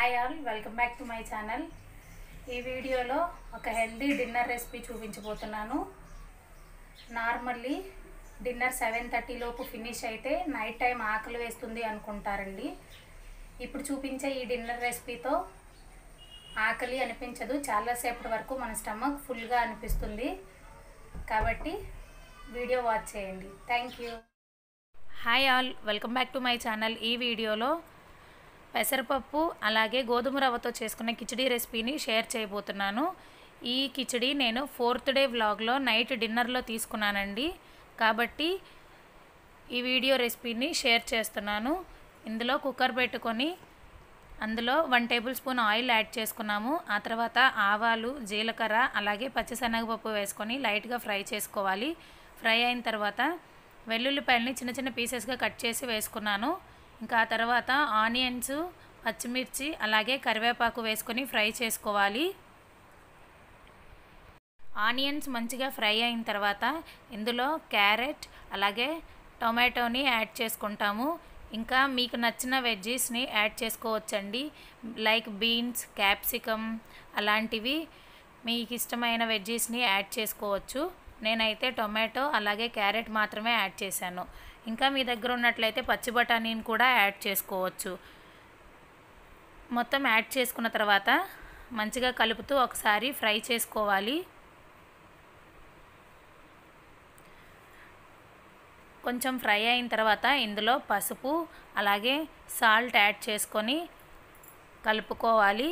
hi all welcome back to my channel ఈ వీడియోలో ఒక హెల్దీ డిన్నర్ రెసిపీ చూపించబోతున్నాను నార్మల్లీ డిన్నర్ సెవెన్ థర్టీ లోపు ఫినిష్ అయితే నైట్ టైం ఆకలి వేస్తుంది అనుకుంటారండి ఇప్పుడు చూపించే ఈ డిన్నర్ రెసిపీతో ఆకలి అనిపించదు చాలాసేపటి వరకు మన స్టమక్ ఫుల్గా అనిపిస్తుంది కాబట్టి వీడియో వాచ్ చేయండి thank you hi all welcome back to my channel ఈ వీడియోలో పెసరపప్పు అలాగే గోధుమ రవ్వతో చేసుకున్న కిచడీ రెసిపీని షేర్ చేయబోతున్నాను ఈ కిచడీ నేను ఫోర్త్ డే వ్లాగ్లో నైట్ డిన్నర్లో తీసుకున్నానండి కాబట్టి ఈ వీడియో రెసిపీని షేర్ చేస్తున్నాను ఇందులో కుక్కర్ పెట్టుకొని అందులో one tablespoon oil add చేసుకున్నాము ఆ తర్వాత ఆవాలు జీలకర్ర అలాగే పచ్చిశనగపప్పు వేసుకొని లైట్గా ఫ్రై చేసుకోవాలి ఫ్రై అయిన తర్వాత వెల్లుల్లిపాయలని చిన్న చిన్న పీసెస్గా కట్ చేసి వేసుకున్నాను ఇంకా ఆ తర్వాత ఆనియన్స్ పచ్చిమిర్చి అలాగే కరివేపాకు వేసుకొని ఫ్రై చేసుకోవాలి ఆనియన్స్ మంచిగా ఫ్రై అయిన తర్వాత ఇందులో క్యారెట్ అలాగే టొమాటోని యాడ్ చేసుకుంటాము ఇంకా మీకు నచ్చిన వెజ్జీస్ని యాడ్ చేసుకోవచ్చండి లైక్ బీన్స్ క్యాప్సికమ్ అలాంటివి మీకు ఇష్టమైన వెజ్జీస్ని యాడ్ చేసుకోవచ్చు నేనైతే టొమాటో అలాగే క్యారెట్ మాత్రమే యాడ్ చేశాను ఇంకా మీ దగ్గర ఉన్నట్లయితే పచ్చి బఠానీని కూడా యాడ్ చేసుకోవచ్చు మొత్తం యాడ్ చేసుకున్న తర్వాత మంచిగా కలుపుతూ ఒకసారి ఫ్రై చేసుకోవాలి కొంచెం ఫ్రై అయిన తర్వాత ఇందులో పసుపు అలాగే సాల్ట్ యాడ్ చేసుకొని కలుపుకోవాలి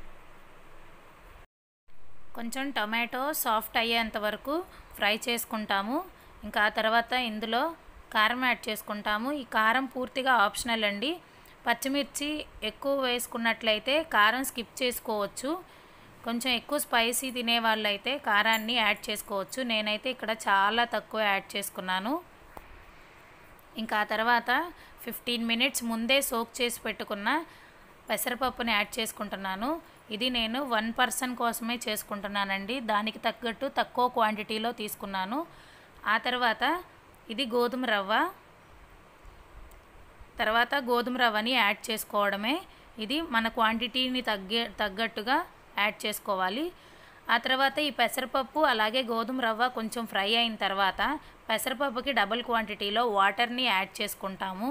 కొంచెం టమాటో సాఫ్ట్ అయ్యేంత వరకు ఫ్రై చేసుకుంటాము ఇంకా ఆ తర్వాత ఇందులో కారం యాడ్ చేసుకుంటాము ఈ కారం పూర్తిగా ఆప్షనల్ అండి పచ్చిమిర్చి ఎక్కువ వేసుకున్నట్లయితే కారం స్కిప్ చేసుకోవచ్చు కొంచెం ఎక్కువ స్పైసీ తినే వాళ్ళైతే కారాన్ని యాడ్ చేసుకోవచ్చు నేనైతే ఇక్కడ చాలా తక్కువ యాడ్ చేసుకున్నాను ఇంకా ఆ తర్వాత ఫిఫ్టీన్ మినిట్స్ ముందే సోక్ చేసి పెట్టుకున్న పెసరపప్పుని యాడ్ చేసుకుంటున్నాను ఇది నేను వన్ పర్సన్ కోసమే చేసుకుంటున్నానండి దానికి తగ్గట్టు తక్కువ క్వాంటిటీలో తీసుకున్నాను ఆ తర్వాత ఇది గోధుమ రవ్వ తర్వాత గోధుమ రవ్వని యాడ్ చేసుకోవడమే ఇది మన క్వాంటిటీని తగ్గే తగ్గట్టుగా యాడ్ చేసుకోవాలి ఆ తర్వాత ఈ పెసరపప్పు అలాగే గోధుమ రవ్వ కొంచెం ఫ్రై అయిన తర్వాత పెసరపప్పుకి డబుల్ క్వాంటిటీలో వాటర్ని యాడ్ చేసుకుంటాము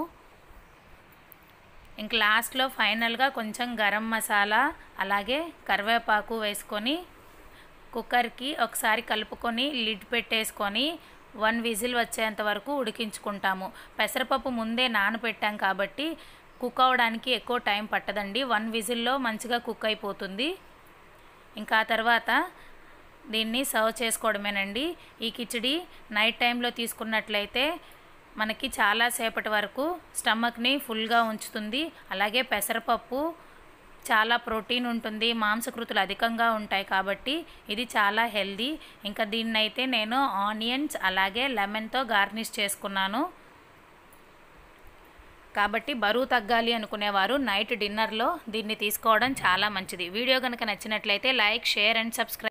ఇంక లాస్ట్లో ఫైనల్గా కొంచెం గరం మసాలా అలాగే కరివేపాకు వేసుకొని కుక్కర్కి ఒకసారి కలుపుకొని లిడ్ పెట్టేసుకొని వన్ విజిల్ వచ్చేంత వరకు ఉడికించుకుంటాము పెసరపప్పు ముందే నానబెట్టాం కాబట్టి కుక్ అవ్వడానికి ఎక్కువ టైం పట్టదండి వన్ విజిల్లో మంచిగా కుక్ అయిపోతుంది ఇంకా ఆ తర్వాత దీన్ని సర్వ్ చేసుకోవడమేనండి ఈ కిచడి నైట్ టైంలో తీసుకున్నట్లయితే మనకి చాలా సేపటి వరకు స్టమక్ని ఫుల్గా ఉంచుతుంది అలాగే పెసరపప్పు చాలా ప్రోటీన్ ఉంటుంది మాంసకృతులు అధికంగా ఉంటాయి కాబట్టి ఇది చాలా హెల్దీ ఇంకా దీన్నైతే నేను ఆనియన్స్ అలాగే లెమన్తో గార్నిష్ చేసుకున్నాను కాబట్టి బరువు తగ్గాలి అనుకునేవారు నైట్ డిన్నర్లో దీన్ని తీసుకోవడం చాలా మంచిది వీడియో కనుక నచ్చినట్లయితే లైక్ షేర్ అండ్ సబ్స్క్రైబ్